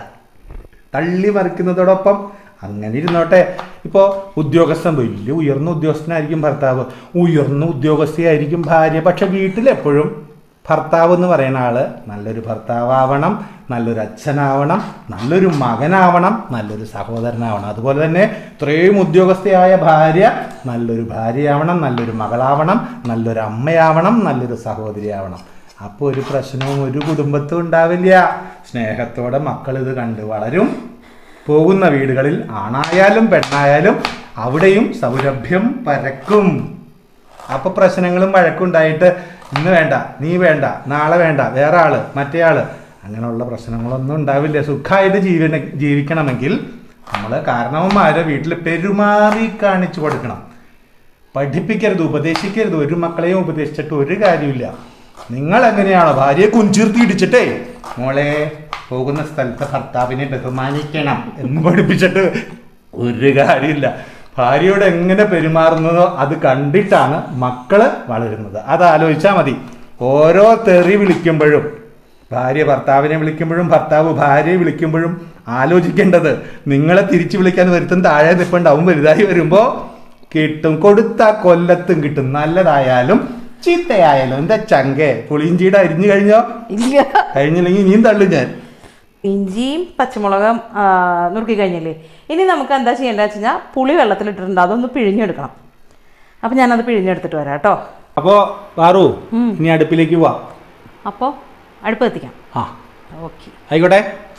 തള്ളി മറിക്കുന്നതോടൊപ്പം അങ്ങനെ ഇരുന്നോട്ടെ ഇപ്പോൾ ഉദ്യോഗസ്ഥൻ വലിയ ഉയർന്ന ഉദ്യോഗസ്ഥനായിരിക്കും ഭർത്താവ് ഉയർന്ന ഉദ്യോഗസ്ഥയായിരിക്കും ഭാര്യ പക്ഷെ വീട്ടിലെപ്പോഴും ഭർത്താവ് എന്ന് പറയുന്ന ആള് നല്ലൊരു ഭർത്താവണം നല്ലൊരു അച്ഛനാവണം നല്ലൊരു മകനാവണം നല്ലൊരു സഹോദരനാവണം അതുപോലെ തന്നെ ഇത്രയും ഉദ്യോഗസ്ഥയായ ഭാര്യ നല്ലൊരു ഭാര്യയാവണം നല്ലൊരു മകളാവണം നല്ലൊരു അമ്മയാവണം നല്ലൊരു സഹോദരിയാവണം അപ്പോൾ ഒരു പ്രശ്നവും ഒരു കുടുംബത്തും ഉണ്ടാവില്ല സ്നേഹത്തോടെ മക്കൾ ഇത് കണ്ട് വളരും പോകുന്ന വീടുകളിൽ ആണായാലും പെണ്ണായാലും അവിടെയും സൗരഭ്യം പരക്കും അപ്പൊ പ്രശ്നങ്ങളും വഴക്കുണ്ടായിട്ട് ഇന്ന് വേണ്ട നീ വേണ്ട നാളെ വേണ്ട വേറെ ആള് മറ്റേ ആള് അങ്ങനെയുള്ള പ്രശ്നങ്ങളൊന്നും ഉണ്ടാവില്ല സുഖമായിട്ട് ജീവന ജീവിക്കണമെങ്കിൽ നമ്മൾ കാരണവന്മാരെ വീട്ടിൽ പെരുമാറി കാണിച്ചു കൊടുക്കണം പഠിപ്പിക്കരുത് ഉപദേശിക്കരുത് ഒരു മക്കളെയും ഉപദേശിച്ചിട്ട് ഒരു കാര്യമില്ല നിങ്ങൾ എങ്ങനെയാണോ ഭാര്യയെ കുഞ്ചിർത്തി ഇടിച്ചിട്ടേ മോളെ പോകുന്ന സ്ഥലത്ത് ഭർത്താവിനെ ബഹുമാനിക്കണം എന്ന് പഠിപ്പിച്ചിട്ട് ഒരു കാര്യമില്ല ഭാര്യയോട് എങ്ങനെ പെരുമാറുന്നതോ അത് കണ്ടിട്ടാണ് മക്കള് വളരുന്നത് അത് ആലോചിച്ചാൽ മതി ഓരോ തെറി വിളിക്കുമ്പോഴും ഭാര്യ ഭർത്താവിനെ വിളിക്കുമ്പോഴും ഭർത്താവ് ഭാര്യയെ വിളിക്കുമ്പോഴും ആലോചിക്കേണ്ടത് നിങ്ങളെ തിരിച്ചു വിളിക്കാൻ വരുത്തും താഴെ നിൽപ്പുണ്ടാവും വലുതായി വരുമ്പോ കിട്ടും കൊടുത്ത കൊല്ലത്തും കിട്ടും നല്ലതായാലും ചീത്തയായാലും എന്താ ചങ്കേ പുളിയിഞ്ചിയുടെ അരിഞ്ഞു കഴിഞ്ഞോ ഇല്ല കഴിഞ്ഞില്ലെങ്കിൽ ഇനിയും തള്ളും ഞാൻ ഇഞ്ചിയും പച്ചമുളകും ആ, നുറുക്കി കഴിഞ്ഞില്ലേ ഇനി നമുക്ക് എന്താ ചെയ്യേണ്ടത് വെച്ച് കഴിഞ്ഞാൽ പുളി വെള്ളത്തിലിട്ടിട്ടുണ്ട് അതൊന്ന് പിഴിഞ്ഞെടുക്കണം അപ്പം ഞാനത് പിഴിഞ്ഞെടുത്തിട്ട് വരാം കേട്ടോ അപ്പോ പാറു ഇനി അടുപ്പിലേക്ക് പോവാ അപ്പോൾ അടുപ്പ് എത്തിക്കാം ആ ഓക്കെ ആയിക്കോട്ടെ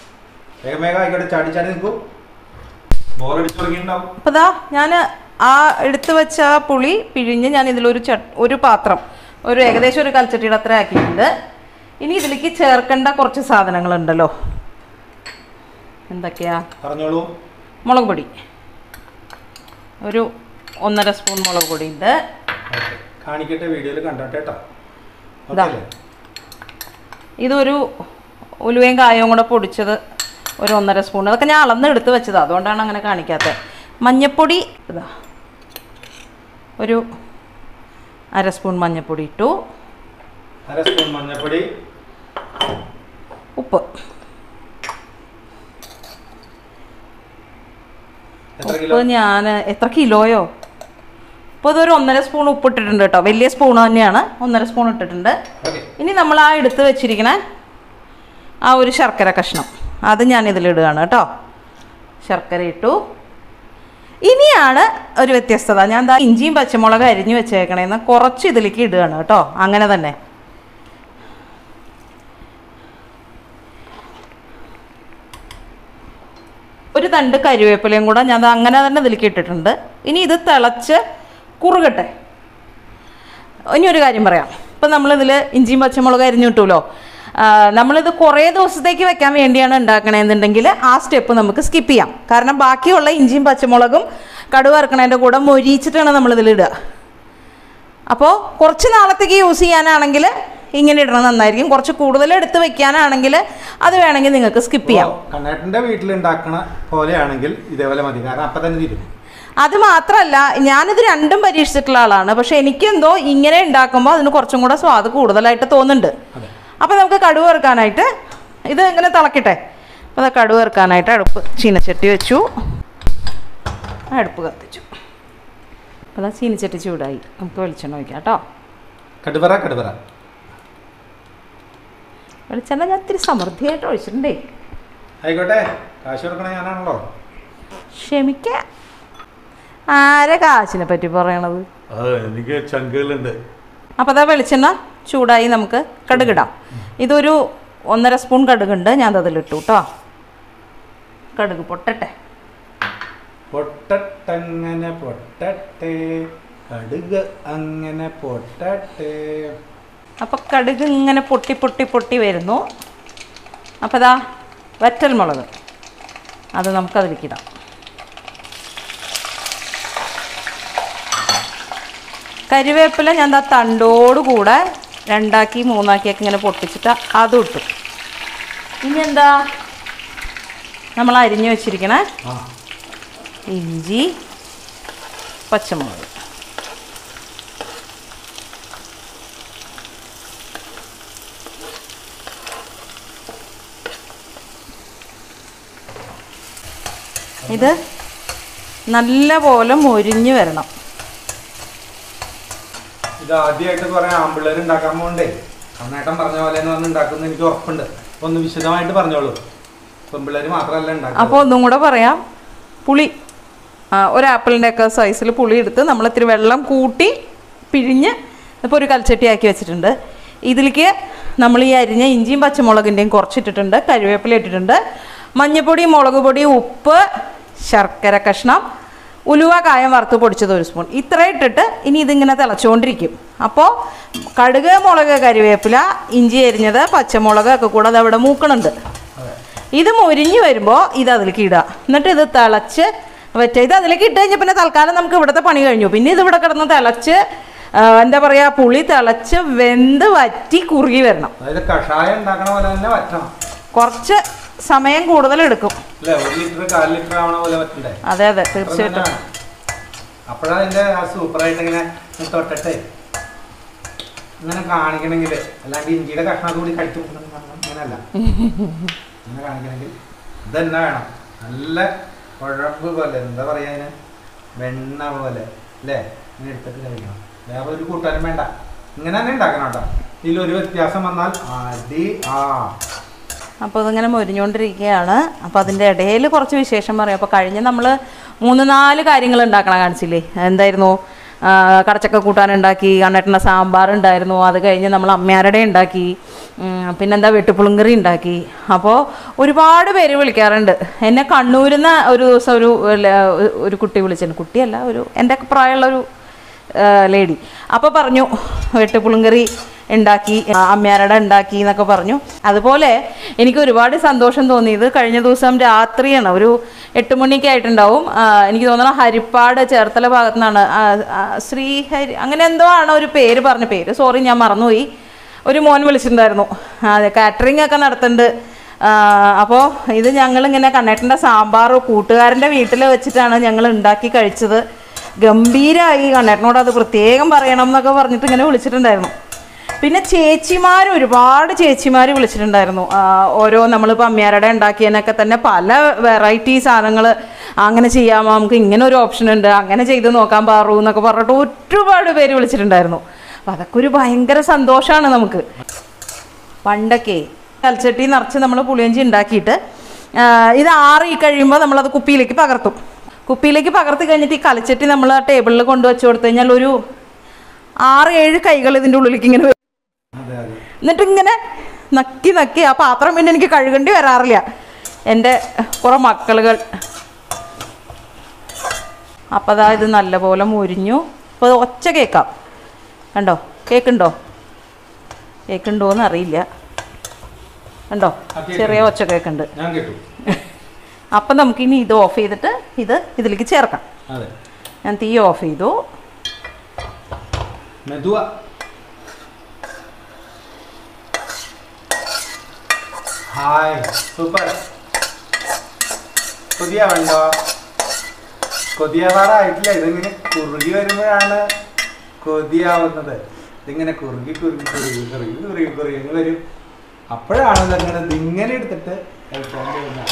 വേഗം വേഗം ആയിക്കോട്ടെ ചാടി ചാടി നിൽക്കൂ ബോറടിച്ചു തുടങ്ങിയിട്ടുണ്ടാവും അപ്പോൾ ദാ ഞാൻ ആ എടുത്തു വെച്ച ആ പുളി പിഴിഞ്ഞ് ഞാൻ ഇതിലൊരു ച ഒരു പാത്രം ഒരു ഏകദേശം ഒരു കൽച്ചട്ടിയുടെ അത്ര ആക്കിയിട്ടുണ്ട് ഇനി ഇതിലേക്ക് ചേർക്കേണ്ട കുറച്ച് സാധനങ്ങളുണ്ടല്ലോ എന്തൊക്കെയാ പറഞ്ഞോളൂ മുളക് പൊടി ഒരു ഒന്നര സ്പൂൺ മുളക് പൊടി ഉണ്ട് ഓക്കേ. കാണിക്കട്ടെ വീഡിയോയിൽ കണ്ടോട്ടെ കേട്ടോ ഇതാ. ഓക്കേ അല്ലേ? ഇതൊരു ഉലുവയും കായവും കൂടെ പൊടിച്ചത് ഒരു ഒന്നര സ്പൂൺ അതൊക്കെ ഞാൻ അളന്ന് എടുത്ത് വെച്ചത് അതുകൊണ്ടാണ് അങ്ങനെ കാണിക്കാത്തത് മഞ്ഞപ്പൊടി ഇതാ ഒരു അര സ്പൂൺ മഞ്ഞപ്പൊടി ഇട്ടു അര സ്പൂൺ മഞ്ഞൾപ്പൊടി ഉപ്പ് എത്ര കിലോ ഉപ്പ് ഞാൻ എത്ര കിലോയോ ഇപ്പോൾ ഇതൊരു ഒന്നര സ്പൂൺ ഉപ്പ് ഇട്ടിട്ടുണ്ട് കേട്ടോ വലിയ സ്പൂൺ തന്നെയാണ് ഒന്നര സ്പൂൺ ഇട്ടിട്ടുണ്ട് ഓക്കെ ഇനി നമ്മൾ ആ എടുത്ത് വെച്ചിരിക്കണ ആ ഒരു ശർക്കര കഷ്ണം അത് ഞാൻ ഇതിലിടുകയാണ് കേട്ടോ ശർക്കര ഇട്ടു ഇനിയാണ് ഒരു വ്യത്യസ്തത ഞാൻ ദാ ഇഞ്ചിയും പച്ചമുളക് അരിഞ്ഞു വെച്ചേക്കണേന്ന് കുറച്ച് ഇതിലേക്ക് ഇടുകയാണ് കേട്ടോ അങ്ങനെ തന്നെ ഒരു തണ്ട് കരിവേപ്പിലയും കൂടെ ഞാൻ ദാ അങ്ങനെ തന്നെ ഇതിലേക്ക് ഇട്ടിട്ടുണ്ട് ഇനി ഇത് തിളച്ച് കുറുകട്ടെ ഇനി ഒരു കാര്യം പറയാം ഇപ്പം നമ്മളിതിൽ ഇഞ്ചിയും പച്ചമുളക് അരിഞ്ഞു കിട്ടുമല്ലോ നമ്മളിത് കുറേ ദിവസത്തേക്ക് വെക്കാൻ വേണ്ടിയാണ് ഉണ്ടാക്കണതെന്നുണ്ടെങ്കിൽ ആ സ്റ്റെപ്പ് നമുക്ക് സ്കിപ്പ് ചെയ്യാം കാരണം ബാക്കിയുള്ള ഇഞ്ചിയും പച്ചമുളകും കടുവ ഇറക്കണതിൻ്റെ കൂടെ മൊരിച്ചിട്ടാണ് നമ്മളിതിലിടുക അപ്പോൾ കുറച്ച് നാളത്തേക്ക് യൂസ് ചെയ്യാനാണെങ്കിൽ ഇങ്ങനെ ഇടണം നന്നായിരിക്കും കുറച്ച് കൂടുതൽ എടുത്ത് വെക്കാനാണെങ്കിൽ അത് വേണമെങ്കിൽ നിങ്ങൾക്ക് സ്കിപ്പ് ചെയ്യാം കണ്ണേട്ടന്റെ വീട്ടിൽ ഉണ്ടാക്കണ പോലെയാണെങ്കിൽ ഇതേപോലെ മതി കാരണം അപ്പൊ തന്നെ തീരും അത് മാത്രമല്ല ഞാനിത് രണ്ടും പരീക്ഷിച്ചിട്ടുള്ള ആളാണ് പക്ഷെ എനിക്കെന്തോ ഇങ്ങനെ ഉണ്ടാക്കുമ്പോൾ അതിന് കുറച്ചും കൂടെ സ്വാദ് കൂടുതലായിട്ട് തോന്നുന്നുണ്ട് അതെ അപ്പോൾ നമുക്ക് കടുവ് ഇറക്കാനായിട്ട് ഇത് ഇങ്ങനെ തിളക്കട്ടെ അപ്പോൾ അത് കടുവ് ഇറക്കാനായിട്ട് അടുപ്പ് ചീനച്ചട്ടി വെച്ചു അടുപ്പ് കത്തിച്ചു അപ്പോൾ അത് ചീനച്ചട്ടി ചൂടായി നമുക്ക് വെളിച്ചെണ്ണ ഒഴിക്കാം കേട്ടോ കടുവറ കടുവറ വെളിച്ചെണ്ണ ഞാൻ ഇത്തിരി സമൃദ്ധിയായിട്ട് ഒഴിച്ചിട്ടുണ്ടേ ആയിക്കോട്ടെ കാശ് കൊടുക്കണ ഞാനാണല്ലോ ക്ഷമിക്ക ആരെ കാശിനെ പറ്റി പറയണത് അത് എനിക്ക് ചങ്കുകളുണ്ട് അപ്പോൾ അതാ വെളിച്ചെണ്ണ ചൂടായി നമുക്ക് കടുകിടാം ഇതൊരു ഒന്നര സ്പൂൺ കടുകുണ്ട് ഞാൻ അതിലിട്ടു കേട്ടോ കടുക് പൊട്ടട്ടെ പൊട്ടട്ടങ്ങനെ പൊട്ടട്ടെ കടുക് അങ്ങനെ പൊട്ടട്ടെ അപ്പോൾ കടുക് ഇങ്ങനെ പൊട്ടി പൊട്ടി പൊട്ടി വരുന്നു അപ്പോൾ ഇതാ വറ്റൽ മുളക് അത് നമുക്ക് അതിലേക്ക് ഇടാം കരിവേപ്പില ഞാൻ ദാ തണ്ടോട് കൂടെ രണ്ടാക്കി മൂന്നാക്കിയൊക്കെ ഇങ്ങനെ പൊട്ടിച്ചിട്ട് അതും ഇട്ടു ഇനി എന്താ നമ്മൾ അരിഞ്ഞു വെച്ചിരിക്കണേ ആ ഇഞ്ചി പച്ചമുളക് ഇത് നല്ല പോലെ മൊരിഞ്ഞ് വരണം ഇത് ആദ്യമായിട്ട് കുറെ ആമ്പിള്ളേർ ഉണ്ടാക്കാൻ പോകണ്ടേ കണ്ണേട്ടൻ പറഞ്ഞ പോലെ എന്ന് പറഞ്ഞ് ഉണ്ടാക്കുന്ന എനിക്ക് ഉറപ്പുണ്ട് അപ്പൊ ഒന്ന് വിശദമായിട്ട് പറഞ്ഞോളൂ പെമ്പിള്ളേർ മാത്രമല്ല ഉണ്ടാക്കുക അപ്പോൾ ഒന്നും കൂടെ പറയാം പുളി ആ, ഒരു ആപ്പിളിൻ്റെ ഒക്കെ സൈസിൽ പുളി എടുത്ത് നമ്മൾ ഇത്തിരി വെള്ളം കൂട്ടി പിഴിഞ്ഞ് ഇപ്പോൾ ഒരു കൽച്ചട്ടി ആക്കി വെച്ചിട്ടുണ്ട് ഇതിലേക്ക് നമ്മൾ ഈ അരിഞ്ഞ ഇഞ്ചിയും പച്ചമുളകിൻ്റെയും കുറച്ചിട്ടിട്ടുണ്ട് കരിവേപ്പില ഇട്ടിട്ടുണ്ട് മഞ്ഞൾപ്പൊടി മുളക് പൊടി ഉപ്പ് ശർക്കര കഷ്ണം ഉലുവ കായം വറുത്ത് പൊടിച്ചത് ഒരു സ്പൂൺ ഇത്ര ഇട്ടിട്ട് ഇനി ഇതിങ്ങനെ തിളച്ചുകൊണ്ടിരിക്കും അപ്പോൾ കടുക് മുളക് കരിവേപ്പില ഇഞ്ചി അരിഞ്ഞത് പച്ചമുളക് ഒക്കെ കൂടെ അത് അവിടെ മൂക്കണുണ്ട് അതെ ഇത് മൊരിഞ്ഞ് വരുമ്പോൾ ഇത് അതിലേക്ക് ഇടുക എന്നിട്ട് ഇത് തിളച്ച് വെച്ച ഇത് അതിലേക്ക് ഇട്ട് കഴിഞ്ഞാൽ പിന്നെ തൽക്കാലം നമുക്ക് ഇവിടുത്തെ പണി കഴിഞ്ഞു പിന്നെ ഇത് ഇവിടെ കിടന്ന് തിളച്ച് ആ, എന്താ പറയുക പുളി തിളച്ച് വെന്ത് വറ്റി കുറുകി വരണം അതായത് കഷായം ഉണ്ടാക്കണ പോലെ തന്നെ വറ്റണം കുറച്ച് സമയം കൂടുതൽ എടുക്കും അല്ലേ ഒരു ലിറ്റർ കാൽ ലിറ്റർ ആവണ പോലെ പറ്റണ്ടേ അതെ അതെ തീർച്ചയായിട്ടും അപ്പോഴാ അതിന്റെ ആ സൂപ്പറായിട്ട് ഇങ്ങനെ തൊട്ടട്ടെ ഇങ്ങനെ കാണിക്കണമെങ്കിൽ അല്ലാണ്ട് ഇഞ്ചിയുടെ കഷ്ണം കൂടി കഴിച്ചു അങ്ങനല്ല ഇങ്ങനെ കാണിക്കണമെങ്കിൽ ഇതന്നെ വേണം നല്ല കുഴമ്പ് പോലെ എന്താ പറയാ അതിന് വെണ്ണ പോലെ അല്ലേ ഇങ്ങനെ എടുത്തിട്ട് കഴിക്കണം വേറെ ഒരു കൂട്ടാനും വേണ്ട ഇങ്ങനെ തന്നെ ഉണ്ടാക്കണം കേട്ടോ ഇതിലൊരു വ്യത്യാസം വന്നാൽ അടി ആ അപ്പോൾ ഇതിങ്ങനെ മൊരിഞ്ഞുകൊണ്ടിരിക്കുകയാണ് അപ്പോൾ അതിൻ്റെ ഇടയിൽ കുറച്ച് വിശേഷം പറയാം അപ്പോൾ കഴിഞ്ഞ് നമ്മൾ മൂന്ന് നാല് കാര്യങ്ങൾ ഉണ്ടാക്കണം കാണിച്ചില്ലേ എന്തായിരുന്നു ആ, കടച്ചക്ക കൂട്ടാൻ ഉണ്ടാക്കി കണ്ണേട്ടൻ്റെ സാമ്പാർ ഉണ്ടായിരുന്നു അത് കഴിഞ്ഞ് നമ്മൾ അമ്മയാരുടെ ഉണ്ടാക്കി ഉം, പിന്നെന്താ വെട്ടുപുളുങ്കറി ഉണ്ടാക്കി അപ്പോൾ ഒരുപാട് പേര് വിളിക്കാറുണ്ട് എന്നെ കണ്ണൂരിൽ നിന്ന് ഒരു ദിവസം ഒരു ഒരു കുട്ടി വിളിച്ചിട്ടുണ്ട് കുട്ടിയല്ല ഒരു എൻ്റെ ഒക്കെ പ്രായമുള്ള ഒരു ലേഡി അപ്പോൾ പറഞ്ഞു വെട്ടുപുളുങ്കറി ഉണ്ടാക്കി ആ, അമ്മയാരുടെ ഉണ്ടാക്കി എന്നൊക്കെ പറഞ്ഞു അതുപോലെ എനിക്ക് ഒരുപാട് സന്തോഷം തോന്നിയത് കഴിഞ്ഞ ദിവസം രാത്രിയാണ് ഒരു എട്ട് മണിയൊക്കെ ആയിട്ടുണ്ടാവും ആ, എനിക്ക് തോന്നുന്നു ഹരിപ്പാട് ചേർത്തല ഭാഗത്തു നിന്നാണ് ആ, ആ, ശ്രീഹരി അങ്ങനെ എന്തോ ആണ് ഒരു പേര് പറഞ്ഞ പേര് സോറി ഞാൻ മറന്നുപോയി ഒരു മോൻ വിളിച്ചിട്ടുണ്ടായിരുന്നു അതെ കാറ്ററിംഗ് ഒക്കെ നടത്തുന്നുണ്ട് അപ്പോൾ ഇത് ഞങ്ങളിങ്ങനെ കണ്ണേട്ടൻ്റെ സാമ്പാർ കൂട്ടുകാരൻ്റെ വീട്ടിൽ വെച്ചിട്ടാണ് ഞങ്ങൾ ഉണ്ടാക്കി കഴിച്ചത് ഗംഭീരമായി കണ്ണേട്ടനോട് അത് പ്രത്യേകം പറയണം എന്നൊക്കെ പറഞ്ഞിട്ട് ഇങ്ങനെ വിളിച്ചിട്ടുണ്ടായിരുന്നു പിന്നെ ചേച്ചിമാർ ഒരുപാട് ചേച്ചിമാർ വിളിച്ചിട്ടുണ്ടായിരുന്നു ആ, ഓരോ നമ്മളിപ്പോൾ അമ്മയാരുടെ ഉണ്ടാക്കിയതിനൊക്കെ തന്നെ പല വെറൈറ്റി സാധനങ്ങൾ അങ്ങനെ ചെയ്യാമോ നമുക്ക് ഇങ്ങനെ ഒരു ഓപ്ഷൻ ഉണ്ട് അങ്ങനെ ചെയ്ത് നോക്കാൻ പാറൂ എന്നൊക്കെ പറഞ്ഞിട്ട് ഒരുപാട് പേര് വിളിച്ചിട്ടുണ്ടായിരുന്നു അപ്പം അതൊക്കെ ഒരു ഭയങ്കര സന്തോഷമാണ് നമുക്ക് പണ്ടൊക്കെ കൽച്ചട്ടി നിറച്ച് നമ്മൾ പുളിയഞ്ചി ഉണ്ടാക്കിയിട്ട് ആ, ഇത് ആറി കഴിയുമ്പോൾ നമ്മളത് കുപ്പിയിലേക്ക് പകർത്തും കുപ്പിയിലേക്ക് പകർത്തി കഴിഞ്ഞിട്ട് ഈ കലച്ചട്ടി നമ്മൾ ആ ടേബിളിൽ കൊണ്ടുവച്ച് കൊടുത്തു കഴിഞ്ഞാൽ ഒരു ആറ് ഏഴ് കൈകൾ ഇതിൻ്റെ ഉള്ളിലേക്ക് ഇങ്ങനെ വരും. അതെ അതെ എന്നിട്ട് ഇങ്ങനെ നക്കി നക്കി ആ പാത്രം പിന്നെ എനിക്ക് കഴുകേണ്ടി വരാറില്ല എൻ്റെ കുറേ മക്കളുകൾ അപ്പോൾ അതാ ഇത് നല്ലപോലെ മുരിഞ്ഞു അപ്പോൾ ഇത് ഒച്ച കേൾക്കാം കണ്ടോ കേൾക്കുണ്ടോ കേൾക്കുണ്ടോ എന്ന് അറിയില്ല കണ്ടോ ആ, കേൾക്കുന്നുണ്ട്. ചെറിയ ഒച്ച കേൾക്കുന്നുണ്ട് ഞാൻ കേട്ടു അപ്പം നമുക്കിനി ഇത് ഓഫ് ചെയ്തിട്ട് ഇത് ഇതിലേക്ക് ചേർക്കാം അതെ ഞാൻ തീ ഓഫ് ചെയ്തു മെതുവ ഹായ് സൂപ്പർ പുതിയ വേണ്ടോ കൊതിയാവാറായിട്ടില്ല ഇതിങ്ങനെ കുറുകി വരുമ്പോഴാണ് കൊതിയാവുന്നത് ഇതിങ്ങനെ കുറുകി കുറുകി കുറുകി കുറുകി കുറുകി കുറുകി ഇങ്ങ് വരും അപ്പോഴാണ് ഇതങ്ങനെ ഇതിങ്ങനെ എടുത്തിട്ട് കഴിക്കാൻ പോകുന്നത്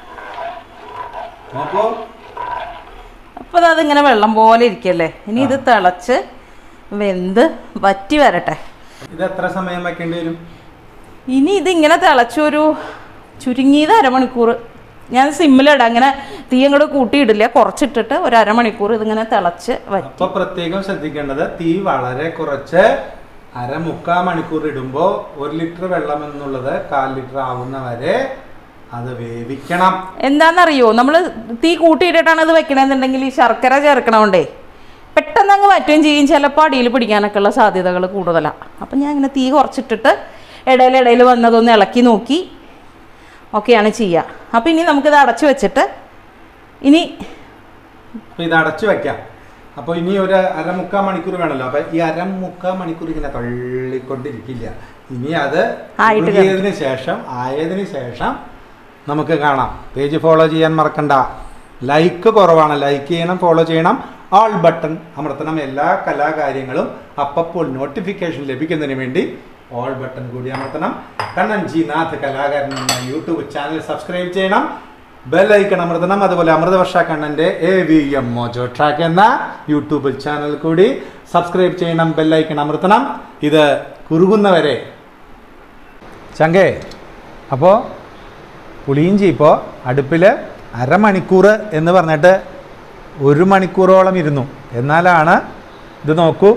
നോക്കൂ അപ്പോൾ അതിങ്ങനെ വെള്ളം പോലെ ഇരിക്കല്ലേ ഇനി ഇത് തിളച്ച് വെന്ത് വറ്റി വരട്ടെ ഇത് എത്ര സമയം വെക്കേണ്ടി വരും ഇനി ഇതിങ്ങനെ തിളച്ചൊരു ചുരുങ്ങിയത് അരമണിക്കൂർ ഞാൻ സിമ്മിലിടാം അങ്ങനെ തീ അങ്ങോട്ട് കൂട്ടിയിടില്ല കുറച്ചിട്ടിട്ട് ഒരു അരമണിക്കൂർ ഇതിങ്ങനെ തിളച്ച് വറ്റി അപ്പൊ പ്രത്യേകം ശ്രദ്ധിക്കേണ്ടത് തീ വളരെ കുറച്ച് അര മുക്കാ മണിക്കൂർ ഇടുമ്പോ ഒരു ലിറ്റർ വെള്ളം എന്നുള്ളത് കാൽ ലിറ്റർ ആവുന്ന വരെ അത് വേവിക്കണം എന്താണെന്നറിയോ നമ്മൾ തീ കൂട്ടിയിട്ടിട്ടാണ് ഇത് വെക്കണമെന്നുണ്ടെങ്കിൽ ഈ ശർക്കര ചേർക്കണോണ്ടേ പെട്ടെന്ന് അങ്ങ് വറ്റുകയും ചെയ്യും ചിലപ്പോൾ അടിയിൽ പിടിക്കാനൊക്കെ ഉള്ള സാധ്യതകൾ കൂടുതലാണ് അപ്പം ഞാൻ ഇങ്ങനെ തീ കുറച്ചിട്ടിട്ട് ഇടയിൽ ഇടയിൽ വന്നതൊന്ന് ഇളക്കി നോക്കി ഒക്കെയാണ് ചെയ്യുക അപ്പം ഇനി നമുക്കിത് അടച്ചു വെച്ചിട്ട് ഇനി അപ്പൊ ഇത് അടച്ചു വെക്കാം അപ്പൊ ഇനി ഒരു അരമുക്കാ മണിക്കൂർ വേണമല്ലോ അപ്പൊ ഈ അരമുക്കാ മണിക്കൂർ ഇങ്ങനെ തള്ളിക്കൊണ്ടിരിക്കില്ല ഇനി അത് ആയിട്ട് ഉരുകിയതിന് ശേഷം ആയതിനു ശേഷം നമുക്ക് കാണാം പേജ് ഫോളോ ചെയ്യാൻ മറക്കണ്ട ലൈക്ക് കുറവാണ് ലൈക്ക് ചെയ്യണം ഫോളോ ചെയ്യണം ആൾ ബട്ടൺ അമർത്തണം എല്ലാ കലാകാര്യങ്ങളും അപ്പോൾ നോട്ടിഫിക്കേഷൻ ലഭിക്കുന്നതിന് വേണ്ടി ഓൾ ബട്ടൺ കൂടി അമർത്തണം കണ്ണൻ ജി നാഥ് കലാകാരൻ എന്ന യൂട്യൂബ് ചാനൽ സബ്സ്ക്രൈബ് ചെയ്യണം ബെല്ലൈക്കൺ അമൃതനം അതുപോലെ അമൃതവർഷ കണ്ണന്റെ A V M mojo track എന്ന യൂട്യൂബ് ചാനൽ കൂടി സബ്സ്ക്രൈബ് ചെയ്യണം ബെല്ലൈക്കൺ അമൃതനം ഇത് കുറുകുന്നവരെ ചങ്കേ അപ്പോൾ പുളിയിഞ്ചി ഇപ്പോൾ അടുപ്പിൽ അരമണിക്കൂർ എന്ന് പറഞ്ഞിട്ട് ഒരു മണിക്കൂറോളം ഇരുന്നു എന്നാലാണ് ഇത് നോക്കൂ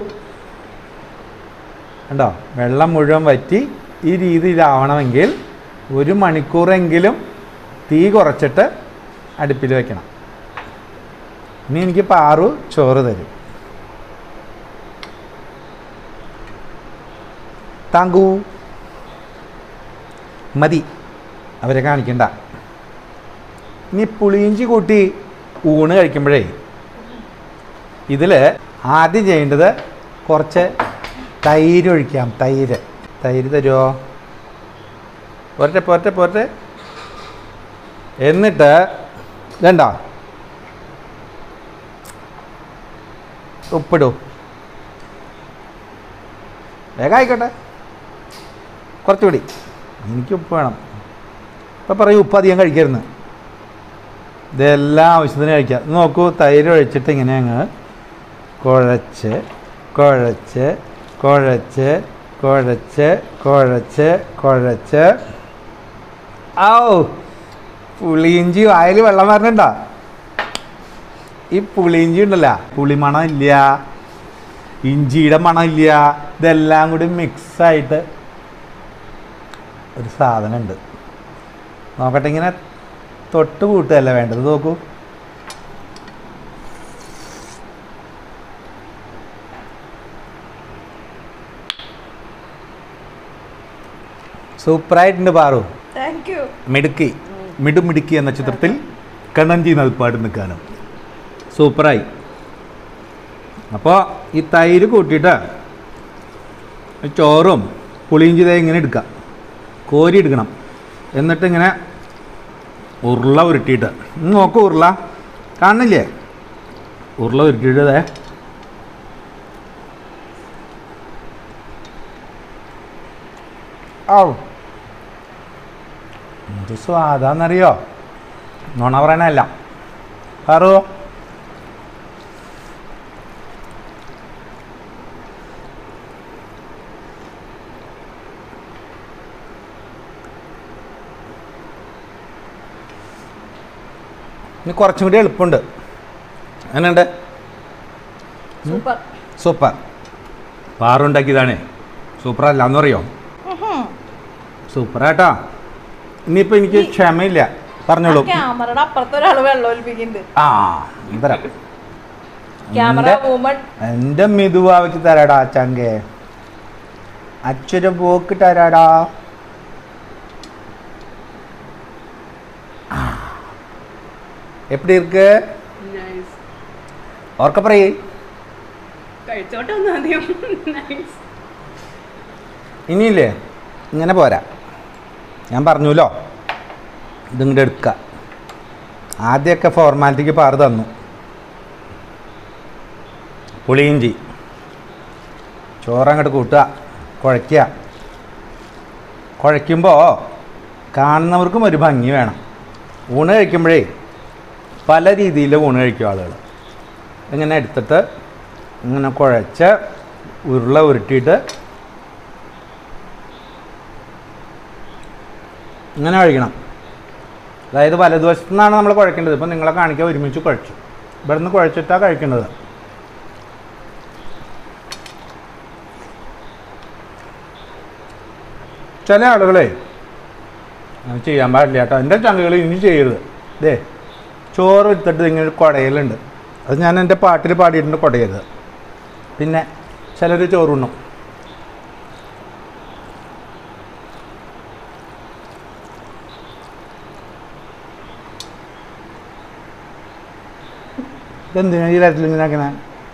കണ്ടോ വെള്ളം മുഴുവൻ വറ്റി ഈ രീതിയിലാവണമെങ്കിൽ ഒരു മണിക്കൂറെങ്കിലും തീ കുറച്ചിട്ട് അടുപ്പിൽ വെക്കണം ഇനി എനിക്ക് പാറു ചോറ് തരും താങ്കൂ മതി അവരെ കാണിക്കണ്ട ഇനി പുളിയിഞ്ചി കൂട്ടി ഊണ് കഴിക്കുമ്പോഴേ ഇതിൽ ആദ്യം ചെയ്യേണ്ടത് കുറച്ച് തൈര് ഒഴിക്കാം തൈര് തൈര് തരുമോ പോരട്ടെ പോരട്ടെ പോരട്ടെ എന്നിട്ട് ഇതണ്ട ഉപ്പിടൂ വേഗം ആയിക്കോട്ടെ കുറച്ചുകൂടി എനിക്ക് ഉപ്പ് വേണം ഇപ്പം പറയൂ ഉപ്പ് അധികം കഴിക്കരുന്ന് ഇതെല്ലാം ആവശ്യത്തിന് കഴിക്കാം ഇത് നോക്കൂ തൈര് ഒഴിച്ചിട്ട് ഇങ്ങനെ അങ്ങ് കുഴച്ച് കുഴച്ച് കുഴച്ച് കുഴച്ച് കുഴച്ച് കുഴച്ച് ഔ പുളിയിഞ്ചി വായിൽ വെള്ളം വരണണ്ട ഈ പുളിയിഞ്ചി ഉണ്ടല്ല പുളിമണം ഇല്ല ഇഞ്ചിയുടെ മണം ഇല്ല ഇതെല്ലാം കൂടി മിക്സായിട്ട് ഒരു സാധനമുണ്ട് നോക്കട്ടെ ഇങ്ങനെ തൊട്ട് കൂട്ടുകയല്ല വേണ്ടത് നോക്കൂ സൂപ്പറായിട്ടുണ്ട് പാറു താങ്ക് യു മിടുക്കി മിടുമിടുക്കി എന്ന ചിത്രത്തിൽ കണ്ണഞ്ചി നൽപ്പാട് നിൽക്കാനും സൂപ്പറായി അപ്പോൾ ഈ തൈര് കൂട്ടിയിട്ട് ഈ ചോറും പുളിയിഞ്ചി ദേ ഇങ്ങനെ എടുക്കാം കോരി എടുക്കണം എന്നിട്ട് ഇങ്ങനെ ഉരുള ഉരുട്ടിയിട്ട് ഇന്ന് നോക്കൂ ഉരുള കാണുന്നില്ലേ ഉരുള ഉരുട്ടിയിട്ട് ദേ ഔ എന്ത് സ്വാദാന്നറിയോ നുണ പറയണല്ല പറോ ഇനി കുറച്ചും കൂടി എളുപ്പമുണ്ട് എങ്ങനെയുണ്ട് സൂപ്പർ സൂപ്പർ പാറുണ്ടാക്കിയതാണേ സൂപ്പർ അല്ല എന്നറിയോ സൂപ്പറാട്ടോ ഇനിയിപ്പോൾ എനിക്ക് ക്ഷമയില്ല പറഞ്ഞോളൂ ക്യാമറയുടെ അപ്പുറത്ത് ഒരാൾ വെള്ളം ഒലിപ്പിക്കുന്നുണ്ട് ആ തരാം ക്യാമറ എൻ്റെ- വുമൺ എൻ്റെ മിതുവാവയ്ക്ക് തരാടാ ചങ്കേ അച്ഛന് പോക്ക് തരാടാ എപ്പിടി ഇருக்கு നൈസ് ഓർക്ക പറയേ കഴിച്ചോട്ടെ ഒന്ന് ആദ്യം നൈസ് ഇനിയില്ലേ ഇങ്ങനെ പോരാ ഞാൻ പറഞ്ഞുല്ലോ ഇതിങ്ങോട്ട് എടുക്കുക ആദ്യമൊക്കെ ഫോർമാലിറ്റിക്ക് പാറ് തന്നു പുളിയിഞ്ചി ചോറങ്ങോട്ട് കൂട്ടുക കുഴയ്ക്കുക കുഴയ്ക്കുമ്പോൾ കാണുന്നവർക്കും ഒരു ഭംഗി വേണം ഊണ് കഴിക്കുമ്പോഴേ പല രീതിയിൽ ഊണ് കഴിക്കും ആളുകൾ ഇങ്ങനെ എടുത്തിട്ട് ഇങ്ങനെ കുഴച്ച് ഉരുള ഉരുട്ടിയിട്ട് ഇങ്ങനെ കഴിക്കണം അതായത് വലതുവശത്തു നിന്നാണ് നമ്മൾ കുഴക്കേണ്ടത് ഇപ്പം നിങ്ങളെ കാണിക്കാൻ ഒരുമിച്ച് കുഴച്ചു ഇവിടെ നിന്ന് കുഴച്ചിട്ടാണ് കഴിക്കേണ്ടത് ചില ആളുകളെ അങ്ങനെ ചെയ്യാൻ പാടില്ല കേട്ടോ എൻ്റെ ചങ്കുകൾ ഇനി ചെയ്യരുത് ദേ ചോറ് എടുത്തിട്ട് ഇങ്ങനെ ഒരു കുടയലുണ്ട് അത് ഞാൻ എൻ്റെ പാട്ടിൽ പാടിയിട്ടുണ്ട് കുടയരുത് പിന്നെ ചിലർ ചോറുണ്ണും ഇതെന്തിനാ ഈ തരത്തിൽ ഇങ്ങനെ ആക്കണേ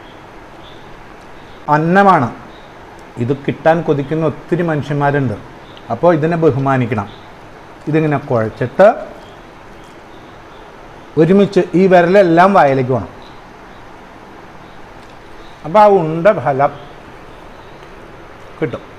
അന്നമാണ് ഇത് കിട്ടാൻ കൊതിക്കുന്ന ഒത്തിരി മനുഷ്യന്മാരുണ്ട് അപ്പോൾ ഇതിനെ ബഹുമാനിക്കണം ഇതിങ്ങനെ കുഴച്ചിട്ട് ഒരുമിച്ച് ഈ വിരലെല്ലാം വായിലേക്ക് വേണം അപ്പോൾ ആ ഉണ്ട ഫലം കിട്ടും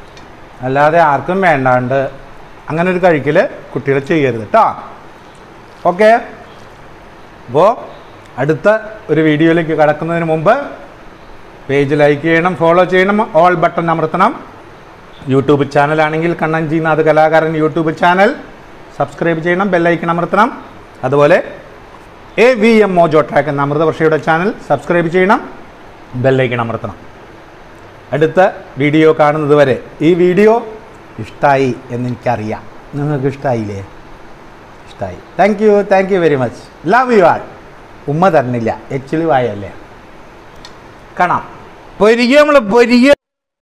അല്ലാതെ ആർക്കും വേണ്ടാണ്ട് അങ്ങനെ ഒരു കഴിക്കൽ കുട്ടികൾ ചെയ്യരുത് കേട്ടോ ഓക്കെ അപ്പോൾ അടുത്ത ഒരു വീഡിയോയിലേക്ക് കടക്കുന്നതിന് മുമ്പ് പേജ് ലൈക്ക് ചെയ്യണം ഫോളോ ചെയ്യണം ഓൾ ബട്ടൺ അമർത്തണം യൂട്യൂബ് ചാനലാണെങ്കിൽ കണ്ണൻജിനാഥ് കലാകാരൻ യൂട്യൂബ് ചാനൽ സബ്സ്ക്രൈബ് ചെയ്യണം ബെല്ലൈക്കൺ അമർത്തണം അതുപോലെ A V M mojo track എന്ന അമൃതവർഷയുടെ ചാനൽ സബ്സ്ക്രൈബ് ചെയ്യണം ബെല്ലൈക്കൺ അമർത്തണം അടുത്ത വീഡിയോ കാണുന്നത് വരെ ഈ വീഡിയോ ഇഷ്ടമായി എന്നെനിക്കറിയാം നിങ്ങൾക്ക് ഇഷ്ടമായില്ലേ ഇഷ്ടമായി thank you thank you very much love you all ഉമ്മ തരണില്ല എച്ചിലി വായല്ലേ കാണാം പൊരിക്കുക നമ്മൾ പൊരിക്കുക